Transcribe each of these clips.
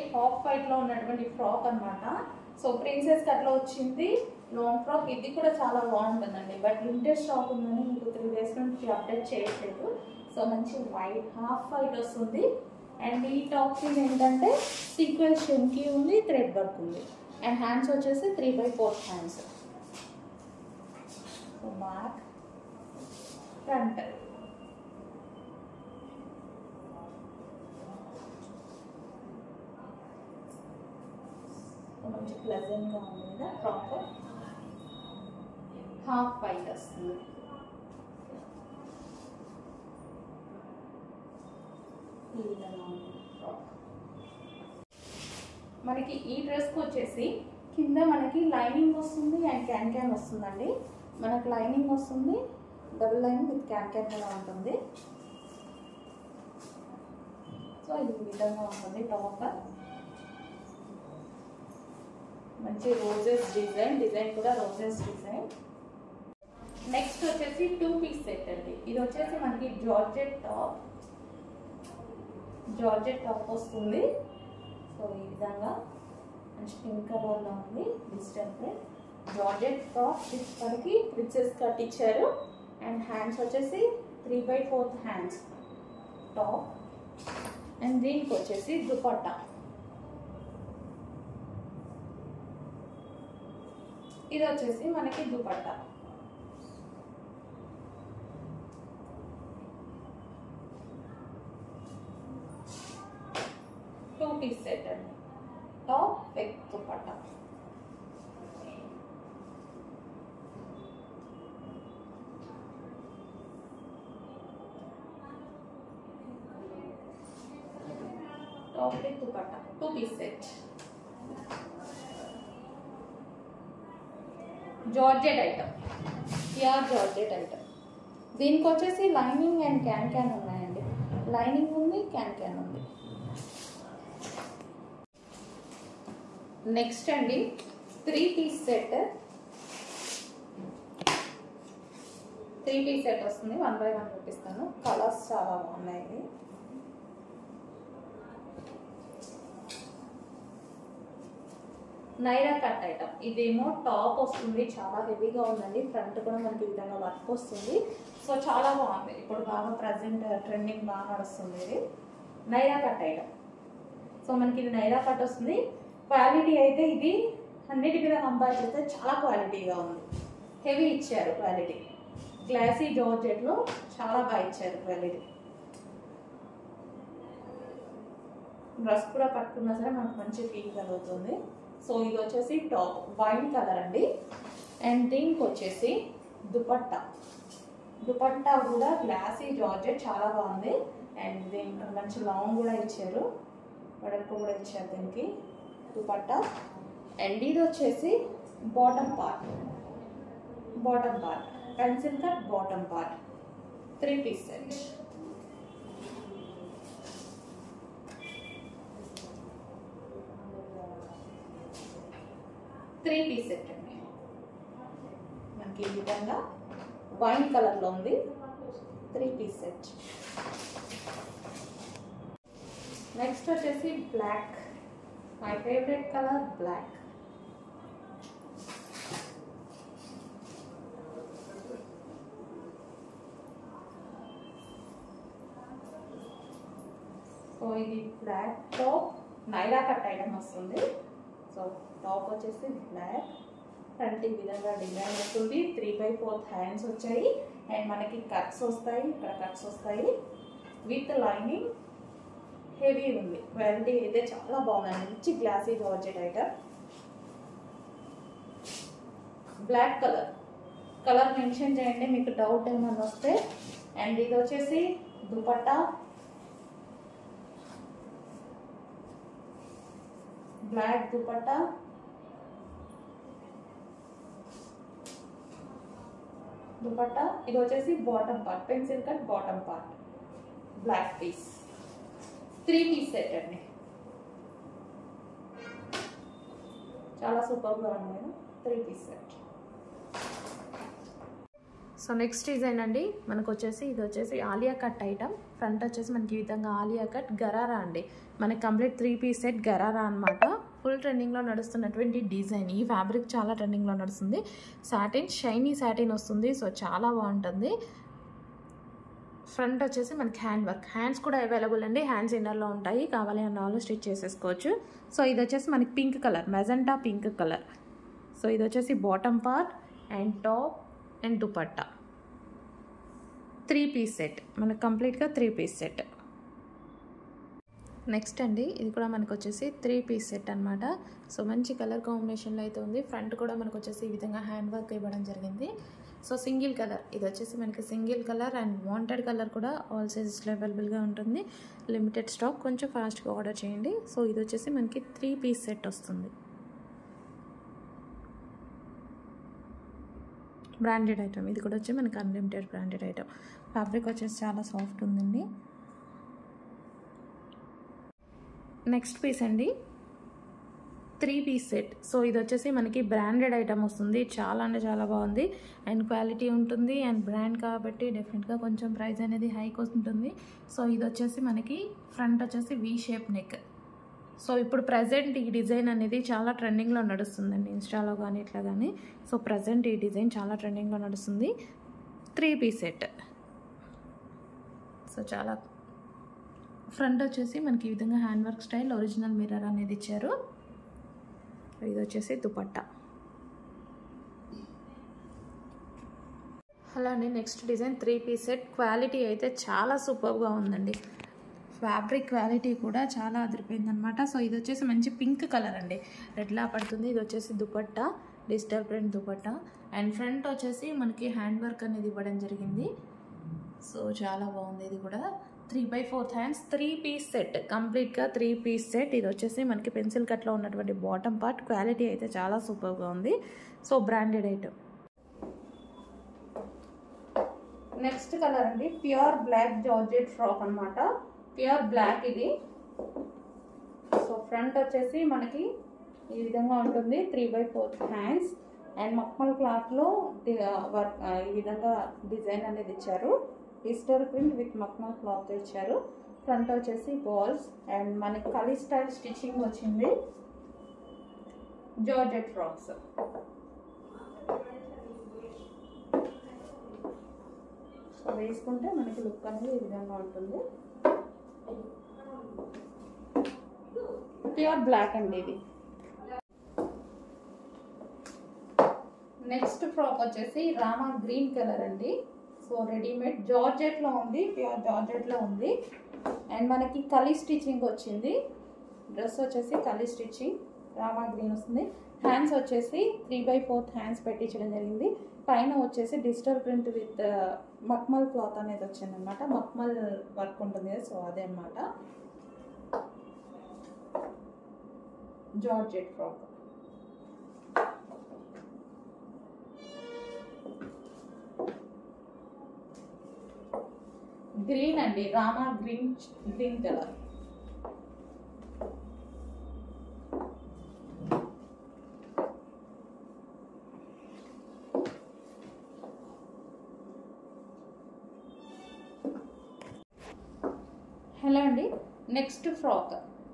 Half white లో ఉన్నటువంటి frock అన్నమాట సో ప్రిన్సెస్ కట్లో వచ్చింది లాంగ్ ఫ్రాక్ ఇది కూడా చాలా బాగుంటుందండి బట్ లిమిటెడ్ స్టాక్ ఉందని మీకు త్రీ డేస్ నుంచి అప్డేట్ చేయట్లేదు సో మంచి వైట్ హాఫ్ వైట్ వస్తుంది అండ్ ఈ టాప్ కింద ఏంటంటే సీక్వెన్స్ షెంకి ఉంది థ్రెడ్ వర్క్ ఉంది అండ్ హ్యాండ్స్ వచ్చేసి three by four hands so back front మంచి ప్లెజెంట్గా ఉంది కదా ఫ్రాక్ హాఫ్ వైట్ వస్తుంది ఈ విధంగా ఉంటుంది ఫ్రాక్ మనకి ఈ డ్రెస్కి వచ్చేసి కింద మనకి లైనింగ్ వస్తుంది అండ్ క్యాన్ క్యాన్ వస్తుందండి మనకి లైనింగ్ వస్తుంది double line with can can కూడా ఉంటుంది సో ఈ విధంగా ఉంటుంది టాప్ మంచి రోజెస్ డిజైన్ డిజైన్ కూడా రోజెస్ డిజైన్ నెక్స్ట్ వచ్చేసి టూ పీస్ సెట్ అండి ఇది వచ్చేసి మనకి జార్జెట్ టాప్ జార్జెట్ టాప్ వస్తుంది సో ఈ విధంగా మంచి పింక్ కలర్లో ఉంది digital print georgette top with మనకి ప్రిన్సెస్ కట్ ఇచ్చారు అండ్ హ్యాండ్స్ వచ్చేసి three by fourth hands top and దీనికి వచ్చేసి దుపట్టా ఇది వచ్చేసి మనకి దుపట్టా టూ పీస్ సెట్ అండి top with dupatta top with dupatta two piece set georgette item pure georgette item దీనికి వచ్చేసి లైనింగ్ అండ్ క్యాన్ క్యాన్ ఉన్నాయండి లైనింగ్ ఉంది క్యాన్ క్యాన్ ఉంది నెక్స్ట్ అండి three piece set three piece set వస్తుంది వన్ బై వన్ చూపిస్తాను colours చాలా బాగున్నాయి ఇవి. నైరా కట్ ఐటమ్ ఇదేమో టాప్ వస్తుంది చాలా హెవీగా ఉందండి ఫ్రంట్ కూడా మనకి ఈ విధంగా వర్క్ వస్తుంది సో చాలా బాగుంది ఇప్పుడు బాగా ప్రజెంట్ ట్రెండింగ్ బాగా నడుస్తుంది ఇది నైరా కట్ ఐటమ్ సో మనకి ఇది నైరా కట్ వస్తుంది క్వాలిటీ అయితే ఇది అన్నిటి మీద కంపేర్ చేస్తే చాలా క్వాలిటీగా ఉంది హెవీ ఇచ్చారు క్వాలిటీ గ్లాసీ జార్జెట్లో చాలా బాగా ఇచ్చారు క్వాలిటీ డ్రెస్ కూడా పట్టుకున్నా సరే మనకు మంచి ఫీల్ కలుగుతుంది సో ఇది వచ్చేసి టాప్ వైన్ కలర్ అండి అండ్ దీనికి వచ్చేసి దుపట్టా దుపట్టా కూడా గ్లాసీ జార్జెట్ చాలా బాగుంది అండ్ దీనికి మంచి లాంగ్ కూడా ఇచ్చారు వెడల్పు కూడా ఇచ్చారు దీనికి దుపట్టా అండ్ ఇది వచ్చేసి bottom part bottom part pencil cut bottom part three piece set three piece set అండి మనకి ఈ విధంగా వైన్ కలర్లో ఉంది త్రీ పీస్ సెట్ నెక్స్ట్ వచ్చేసి black my favourite colour black so ఇది black top Naira cut item వస్తుంది సో టాప్ వచ్చేసి బ్లాక్ ఫ్రంట్ ఈ విధంగా డిజైన్ వస్తుంది త్రీ బై ఫోర్త్ హ్యాండ్స్ వచ్చాయి అండ్ మనకి కట్స్ వస్తాయి ఇక్కడ కట్స్ వస్తాయి విత్ లైనింగ్ హెవీ ఉంది క్వాలిటీ అయితే చాలా బాగుందండి మంచి glassy georgette item black colour colour mention చేయండి మీకు డౌట్ ఏమైనా వస్తే అండ్ ఇది వచ్చేసి దుపట్టా బ్లాక్ దుపట్టా దుపట్టా ఇది వచ్చేసి bottom part pencil cut bottom part black piece three piece set అండి చాలా సూపర్గా ఉంది three piece set so next design అండి మనకు వచ్చేసి ఇది వచ్చేసి ఆలియా కట్ ఐటమ్ ఫ్రంట్ వచ్చేసి మనకి ఈ విధంగా ఆలియా కట్ గరారా అండి మనకి complete three piece set gharara అనమాట ఫుల్ ట్రెండింగ్లో నడుస్తున్నటువంటి డిజైన్ ఈ ఫ్యాబ్రిక్ చాలా ట్రెండింగ్లో నడుస్తుంది సాటిన్ షైనీ సాటిన్ వస్తుంది సో చాలా బాగుంటుంది ఫ్రంట్ వచ్చేసి మనకి హ్యాండ్ వర్క్ హ్యాండ్స్ కూడా అవైలబుల్ అండి హ్యాండ్స్ ఇన్నర్లో ఉంటాయి కావాలి అన్న వాళ్ళు స్టిచ్ చేసేసుకోవచ్చు సో ఇది వచ్చేసి మనకి pink colour magenta pink colour so ఇది వచ్చేసి bottom part and top and dupatta three piece set మనకు కంప్లీట్గా త్రీ పీస్ సెట్ నెక్స్ట్ అండి ఇది కూడా మనకు వచ్చేసి త్రీ పీస్ సెట్ అనమాట సో మంచి కలర్ కాంబినేషన్లో అయితే ఉంది ఫ్రంట్ కూడా మనకు వచ్చేసి ఈ విధంగా హ్యాండ్ వర్క్ ఇవ్వడం జరిగింది సో సింగిల్ కలర్ ఇది వచ్చేసి మనకి single colour and wanted colour కూడా ఆల్ సైజెస్లో అవైలబుల్గా ఉంటుంది లిమిటెడ్ స్టాక్ కొంచెం ఫాస్ట్గా ఆర్డర్ చేయండి సో ఇది వచ్చేసి మనకి త్రీ పీస్ సెట్ వస్తుంది బ్రాండెడ్ ఐటమ్ ఇది కూడా వచ్చి మనకి అన్లిమిటెడ్ బ్రాండెడ్ ఐటమ్ ఫ్యాబ్రిక్ వచ్చేసి చాలా సాఫ్ట్ ఉందండి నెక్స్ట్ పీస్ అండి త్రీ పీస్ సెట్ సో ఇది వచ్చేసి మనకి బ్రాండెడ్ ఐటమ్ వస్తుంది చాలా అంటే చాలా బాగుంది అండ్ క్వాలిటీ ఉంటుంది అండ్ బ్రాండ్ కాబట్టి డెఫినెట్గా కొంచెం ప్రైస్ అనేది హైక్ ఉంటుంది సో ఇది వచ్చేసి మనకి ఫ్రంట్ వచ్చేసి వీ షేప్ నెక్ సో ఇప్పుడు ప్రజెంట్ ఈ డిజైన్ అనేది చాలా ట్రెండింగ్లో నడుస్తుందండి ఇన్స్టాలో కానీ ఇట్లా కానీ సో ప్రజెంట్ ఈ డిజైన్ చాలా ట్రెండింగ్లో నడుస్తుంది త్రీ పీస్ సెట్ సో చాలా ఫ్రంట్ వచ్చేసి మనకి ఈ విధంగా hand work style original mirror అనేది ఇచ్చారు ఇది వచ్చేసి దుపట్టా అలానే next design three piece set quality అయితే చాలా సూపర్గా ఉందండి ఫ్యాబ్రిక్ క్వాలిటీ కూడా చాలా అదిరిపోయింది అనమాట సో ఇది వచ్చేసి మంచి పింక్ కలర్ అండి రెడ్లా పడుతుంది ఇది వచ్చేసి dupatta digital print dupatta and front వచ్చేసి మనకి హ్యాండ్ వర్క్ అనేది ఇవ్వడం జరిగింది సో చాలా బాగుంది ఇది కూడా three by fourth hands three piece set కంప్లీట్గా త్రీ పీస్ సెట్ ఇది వచ్చేసి మనకి పెన్సిల్ కట్లో ఉన్నటువంటి బాటమ్ పార్ట్ క్వాలిటీ అయితే చాలా సూపర్గా ఉంది so branded item next colour అండి ప్యూర్ బ్లాక్ జార్జెట్ ఫ్రాక్ అనమాట ప్యూర్ బ్లాక్ ఇది సో ఫ్రంట్ వచ్చేసి మనకి ఈ విధంగా ఉంటుంది three by fourth hands and మక్మల్ క్లాత్లో వర్క్ ఈ విధంగా డిజైన్ అనేది ఇచ్చారు డిజిటల్ ప్రింట్ విత్ మక్మల్ క్లాత్ ఇచ్చారు ఫ్రంట్ వచ్చేసి బాల్స్ అండ్ మనకి కలీ స్టైల్ స్టిచ్చింగ్ వచ్చింది జార్జెట్ ఫ్రాక్స్ సో వేసుకుంటే మనకి లుక్ అనేది ఈ విధంగా ఉంటుంది ప్యూర్ బ్లాక్ అండి ఇది నెక్స్ట్ ఫ్రాక్ వచ్చేసి రామా గ్రీన్ కలర్ అండి సో రెడీమేడ్ జార్జెట్లో ఉంది ప్యూర్ జార్జెట్లో ఉంది అండ్ మనకి కలీ స్టిచ్చింగ్ వచ్చింది డ్రెస్ వచ్చేసి కలీ స్టిచ్చింగ్ రామా గ్రీన్ వస్తుంది హ్యాండ్స్ వచ్చేసి త్రీ బై ఫోర్త్ హ్యాండ్స్ పెట్టించడం జరిగింది పైన వచ్చేసి డిజిటల్ ప్రింట్ విత్ మక్మల్ క్లాత్ అనేది వచ్చింది అనమాట మక్మల్ వర్క్ ఉంటుంది కదా సో అదే అనమాట జార్జెట్ ఫ్రాక్ గ్రీన్ అండి Rama green green colour hello అండి నెక్స్ట్ ఫ్రాక్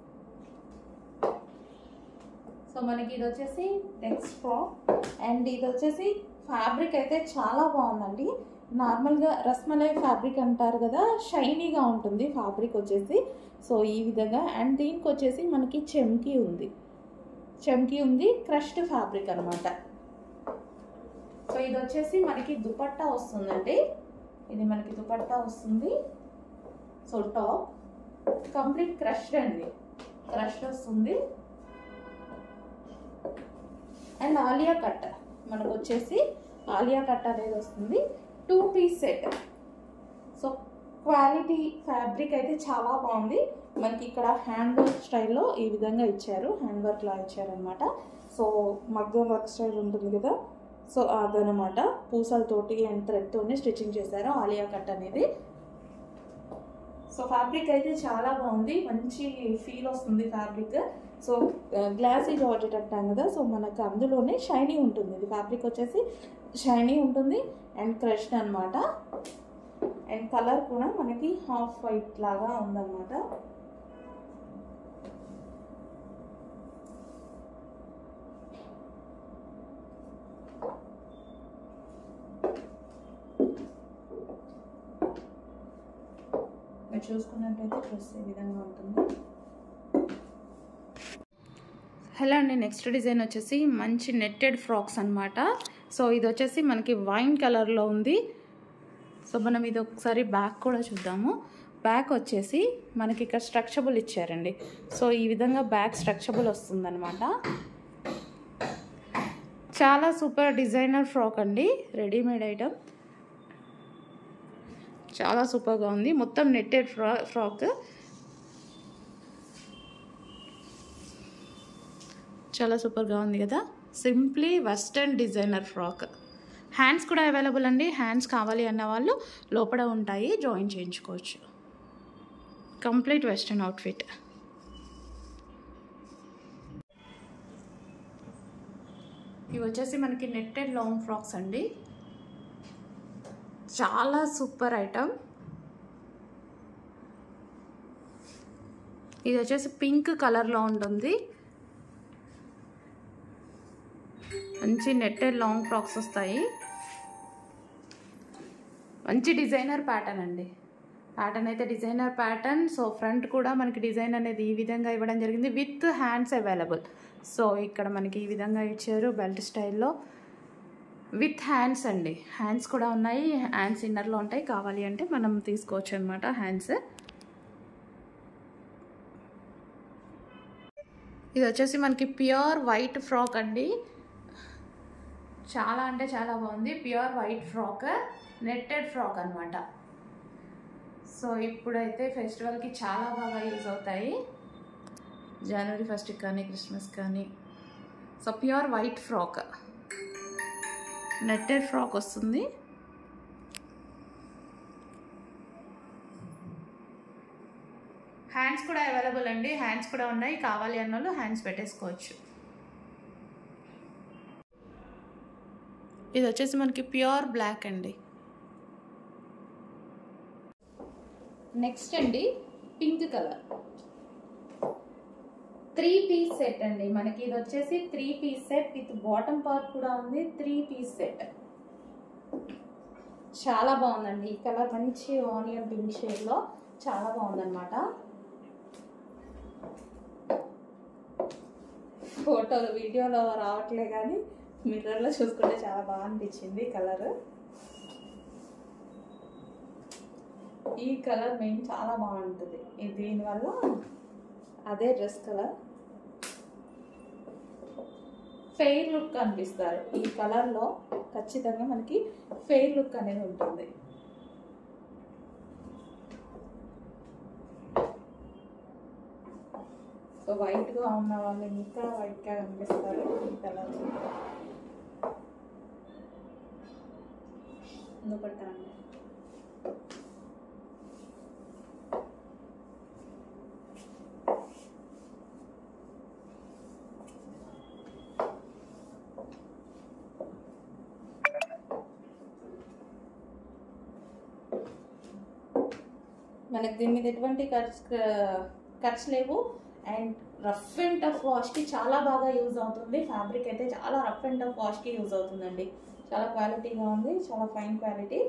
సో మనకి ఇది వచ్చేసి నెక్స్ట్ ఫ్రాక్ అండ్ ఇది వచ్చేసి ఫ్యాబ్రిక్ అయితే చాలా బాగుందండి నార్మల్గా రస్మలై ఫ్యాబ్రిక్ అంటారు కదా షైనీగా ఉంటుంది ఫ్యాబ్రిక్ వచ్చేసి సో ఈ విధంగా అండ్ దీనికి వచ్చేసి మనకి చెమ్కీ ఉంది చెమ్కీ ఉంది క్రష్డ్ ఫ్యాబ్రిక్ అనమాట సో ఇది వచ్చేసి మనకి దుపట్టా వస్తుందండి ఇది మనకి దుపట్టా వస్తుంది సో టాప్ కంప్లీట్ క్రష్డ్ అండి క్రష్డ్ వస్తుంది అండ్ ఆలియా కట్ మనకు వచ్చేసి ఆలియా కట్ అనేది వస్తుంది two piece set so quality fabric అయితే చాలా బాగుంది మనకి ఇక్కడ హ్యాండ్ వర్క్ స్టైల్లో ఈ విధంగా ఇచ్చారు హ్యాండ్ వర్క్ లా ఇచ్చారనమాట సో మగ్గం వర్క్ స్టైల్ ఉంటుంది కదా సో అదనమాట పూసలతోటి అండ్ థ్రెడ్తోనే స్టిచ్చింగ్ చేశారు ఆలియా కట్ అనేది సో ఫ్యాబ్రిక్ అయితే చాలా బాగుంది మంచి ఫీల్ వస్తుంది ఫ్యాబ్రిక్ సో గ్లాసీ జార్జెట్ అంటాం కదా సో మనకు అందులోనే షైనీ ఉంటుంది ఇది ఫ్యాబ్రిక్ వచ్చేసి షైనీ ఉంటుంది అండ్ క్రష్డ్ అనమాట అండ్ కలర్ కూడా మనకి హాఫ్ వైట్ లాగా ఉందన్నమాట మీరు చూసుకున్నట్టయితే డ్రెస్ ఈ విధంగా ఉంటుంది హలో అండి నెక్స్ట్ డిజైన్ వచ్చేసి మంచి నెట్టెడ్ ఫ్రాక్స్ అనమాట సో ఇది వచ్చేసి మనకి వైన్ కలర్లో ఉంది సో మనం ఇది ఒకసారి బ్యాక్ కూడా చూద్దాము బ్యాక్ వచ్చేసి మనకి ఇక్కడ స్ట్రక్చబుల్ ఇచ్చారండి సో ఈ విధంగా బ్యాక్ స్ట్రక్చబుల్ వస్తుందన్నమాట చాలా సూపర్ డిజైనర్ ఫ్రాక్ అండి రెడీమేడ్ ఐటమ్ చాలా సూపర్గా ఉంది మొత్తం నెట్టెడ్ ఫ్రా ఫ్రాక్ చాలా సూపర్గా ఉంది కదా simply western designer frock hands కూడా అవైలబుల్ అండి హ్యాండ్స్ కావాలి అన్న వాళ్ళు లోపల ఉంటాయి జాయిన్ చేయించుకోవచ్చు కంప్లీట్ వెస్టర్న్ అవుట్ఫిట్ ఇవి వచ్చేసి మనకి నెట్టెడ్ లాంగ్ ఫ్రాక్స్ అండి చాలా సూపర్ ఐటమ్ ఇది వచ్చేసి పింక్ కలర్లో ఉంటుంది మంచి నెట్టెడ్ లాంగ్ ఫ్రాక్స్ వస్తాయి మంచి డిజైనర్ ప్యాటర్న్ అండి ప్యాటర్న్ అయితే డిజైనర్ ప్యాటర్న్ సో ఫ్రంట్ కూడా మనకి డిజైన్ అనేది ఈ విధంగా ఇవ్వడం జరిగింది విత్ హ్యాండ్స్ అవైలబుల్ సో ఇక్కడ మనకి ఈ విధంగా ఇచ్చారు బెల్ట్ స్టైల్లో విత్ హ్యాండ్స్ అండి హ్యాండ్స్ కూడా ఉన్నాయి హ్యాండ్స్ ఇన్నర్లో ఉంటాయి కావాలి అంటే మనం తీసుకోవచ్చు అనమాట హ్యాండ్స్ ఇది వచ్చేసి మనకి ప్యూర్ వైట్ ఫ్రాక్ అండి చాలా అంటే చాలా బాగుంది pure white frock netted frock అనమాట సో ఇప్పుడైతే ఫెస్టివల్కి చాలా బాగా యూజ్ అవుతాయి జనవరి ఫస్ట్కి కానీ క్రిస్మస్ కానీ so pure white frock netted frock వస్తుంది హ్యాండ్స్ కూడా అవైలబుల్ అండి హ్యాండ్స్ కూడా ఉన్నాయి కావాలి అన్న వాళ్ళు హ్యాండ్స్ పెట్టేసుకోవచ్చు ఇది వచ్చేసి మనకి ప్యూర్ బ్లాక్ అండి నెక్స్ట్ అండి pink colour three piece set అండి మనకి ఇది వచ్చేసి three piece set with bottom part కూడా ఉంది త్రీ పీస్ సెట్ చాలా బాగుందండి ఈ కలర్ మంచి ఆనియన్ పింక్ షేడ్లో చాలా బాగుందన్నమాట ఫోటోలు వీడియోలో రావట్లే కానీ మిర్రర్లో చూసుకుంటే చాలా బాగా అనిపించింది కలర్ ఈ కలర్ మెయిన్ చాలా బాగుంటుంది ఇది దీనివల్ల అదే డ్రెస్ కలర్ ఫెయిర్ లుక్ కనిపిస్తారు ఈ కలర్లో ఖచ్చితంగా మనకి ఫెయిర్ లుక్ అనేది ఉంటుంది సో వైట్గా ఉన్న వాళ్ళు ఇంకా వైట్గా కనిపిస్తారు ఈ కలర్ దుపట్టండి మనకి దీని మీద ఎటువంటి ఖర్చు ఖర్చు లేవు అండ్ రఫ్ అండ్ టఫ్ వాష్కి చాలా బాగా యూజ్ అవుతుంది ఫ్యాబ్రిక్ అయితే చాలా రఫ్ అండ్ టఫ్ వాష్కి యూజ్ అవుతుందండి చాలా క్వాలిటీగా ఉంది చాలా ఫైన్ క్వాలిటీ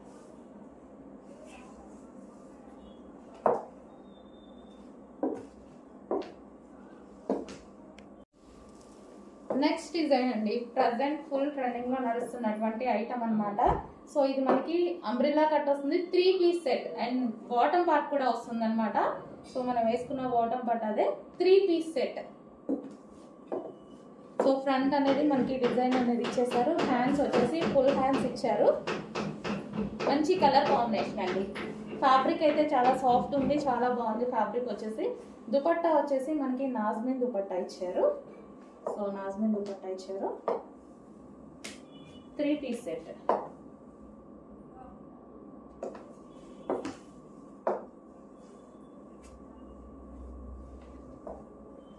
నెక్స్ట్ డిజైన్ అండి ప్రజెంట్ ఫుల్ ట్రెండింగ్ లో నడుస్తున్నటువంటి ఐటమ్ అన్నమాట సో ఇది మనకి అంబ్రిల్లా కట్ వస్తుంది three piece set and bottom part కూడా వస్తుంది అనమాట సో మనం వేసుకున్న బాటమ్ పార్ట్ అదే three piece set so front అనేది మనకి డిజైన్ అనేది ఇచ్చేసారు హ్యాండ్స్ వచ్చేసి ఫుల్ హ్యాండ్స్ ఇచ్చారు మంచి కలర్ కాంబినేషన్ అండి ఫ్యాబ్రిక్ అయితే చాలా సాఫ్ట్ ఉంది చాలా బాగుంది ఫ్యాబ్రిక్ వచ్చేసి దుపట్టా వచ్చేసి మనకి నాజ్మిన్ దుపట్టా ఇచ్చారు సో నాజ్మిన్ దుపట్టా ఇచ్చారు three piece set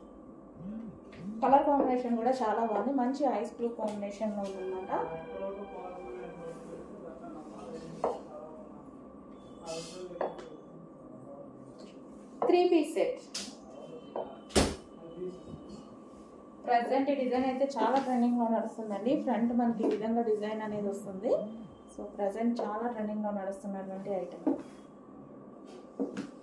colour combination కూడా చాలా బాగుంది మంచి ఐస్ బ్లూ కాంబినేషన్లో ఉందన్నమాట త్రీ పీస్ సెట్ ప్రజెంట్ ఈ డిజైన్ అయితే చాలా ట్రెండింగ్లో నడుస్తుందండి ఫ్రంట్ మనకి ఈ విధంగా డిజైన్ అనేది వస్తుంది సో ప్రజెంట్ చాలా ట్రెండింగ్లో నడుస్తున్నటువంటి ఐటమ్